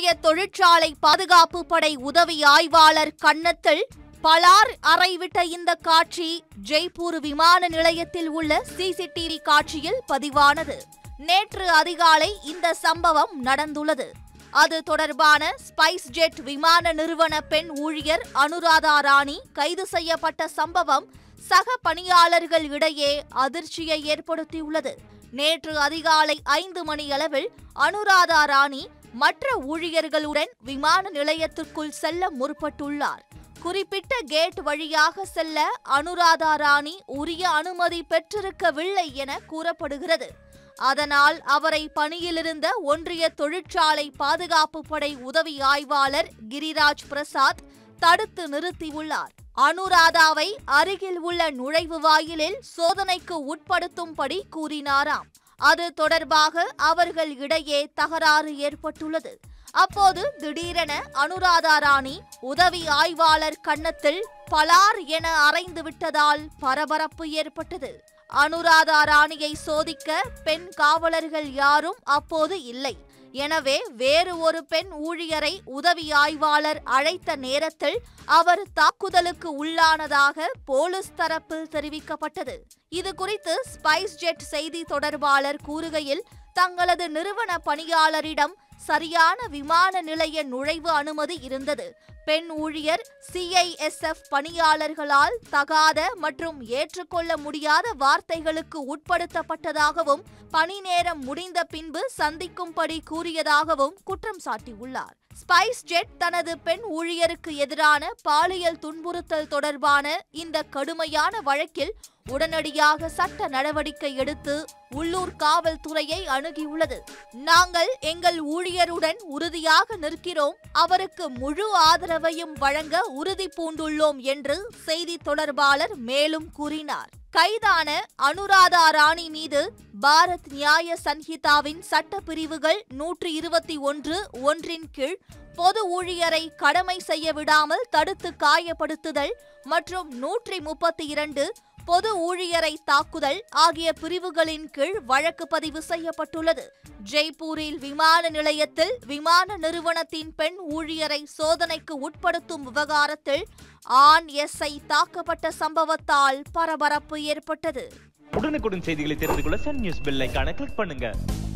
ஒன்றிய தொழிற்சாலை பாதுகாப்பு படை உதவி ஆய்வாளர் கன்னத்தில் பலார் அறைவிட்ட இந்த காட்சி ஜெய்ப்பூர் விமான நிலையத்தில் உள்ள சிசிடிவி காட்சியில் பதிவானது நேற்று அதிகாலை இந்த சம்பவம் நடந்துள்ளது அது தொடர்பான ஸ்பைஸ் ஜெட் விமான நிறுவன பெண் ஊழியர் அனுராதா ராணி கைது செய்யப்பட்ட சம்பவம் சக பணியாளர்கள் இடையே அதிர்ச்சியை ஏற்படுத்தியுள்ளது நேற்று அதிகாலை ஐந்து மணியளவில் அனுராதா ராணி மற்ற ஊழியர்களுடன் விமான நிலையத்திற்குள் செல்ல முற்பட்டுள்ளார் குறிப்பிட்ட கேட் வழியாக செல்ல அனுராதா ராணி உரிய அனுமதி பெற்றிருக்கவில்லை என கூறப்படுகிறது அதனால் அவரை பணியிலிருந்த ஒன்றிய தொழிற்சாலை பாதுகாப்பு படை உதவி ஆய்வாளர் கிரிராஜ் பிரசாத் தடுத்து நிறுத்தியுள்ளார் அனுராதாவை அருகில் உள்ள நுழைவு வாயிலில் சோதனைக்கு உட்படுத்தும்படி கூறினாராம் அது தொடர்பாக அவர்கள் இடையே தகராறு ஏற்பட்டுள்ளது அப்போது திடீரென அனுராதா ராணி உதவி ஆய்வாளர் கன்னத்தில் பலார் என அறைந்து விட்டதால் பரபரப்பு ஏற்பட்டது அனுராதா ராணியை சோதிக்க பெண் காவலர்கள் யாரும் அப்போது இல்லை எனவே வேறு ஒரு பெண் ஊழியரை உதவி ஆய்வாளர் அழைத்த நேரத்தில் அவர் தாக்குதலுக்கு உள்ளானதாக போலீஸ் தரப்பில் தெரிவிக்கப்பட்டது இது குறித்து ஸ்பைஸ் ஜெட் செய்தி தொடர்பாளர் கூறுகையில் தங்களது நிறுவன பணியாளரிடம் சரியான விமான நிலைய நுழைவு அனுமதி இருந்தது பெண் ஊழியர் சிஐஎஸ்எஃப் பணியாளர்களால் தகாத மற்றும் ஏற்றுக்கொள்ள முடியாத வார்த்தைகளுக்கு உட்படுத்தப்பட்டதாகவும் பணி நேரம் முடிந்த பின்பு சந்திக்கும்படி கூறியதாகவும் குற்றம் சாட்டியுள்ளார் ஸ்பைஸ் ஜெட் தனது பெண் ஊழியருக்கு எதிரான பாலியல் துன்புறுத்தல் தொடர்பான இந்த கடுமையான வழக்கில் உடனடியாக சட்ட நடவடிக்கை எடுத்து உள்ளூர் காவல்துறையை அணுகியுள்ளது நாங்கள் எங்கள் ஊழியருடன் உறுதியாக நிற்கிறோம் அவருக்கு முழு ஆதரவையும் வழங்க உறுதி பூண்டுள்ளோம் என்று செய்தி தொடர்பாளர் மேலும் கூறினார் கைதான அனுராதா ராணி மீது பாரத் நியாய சன்ஹிதாவின் சட்ட பிரிவுகள் நூற்றி இருபத்தி ஒன்று ஒன்றின் கீழ் பொது ஊழியரை கடமை செய்ய விடாமல் தடுத்து காயப்படுத்துதல் மற்றும் நூற்றி முப்பத்தி இரண்டு பொது ஊழியரை தாக்குதல் ஆகிய பிரிவுகளின் கீழ் வழக்கு பதிவு செய்யப்பட்டுள்ளது ஜெய்ப்பூரில் விமான நிலையத்தில் விமான நிறுவனத்தின் பெண் ஊழியரை சோதனைக்கு உட்படுத்தும் விவகாரத்தில் ஆண் எஸ்ஐ தாக்கப்பட்ட சம்பவத்தால் பரபரப்பு ஏற்பட்டது உடனுக்குடன் செய்திகளை தெரிந்து கொள்ள சன் நியூஸ் பெல் ஐகானை கிளிக் பண்ணுங்க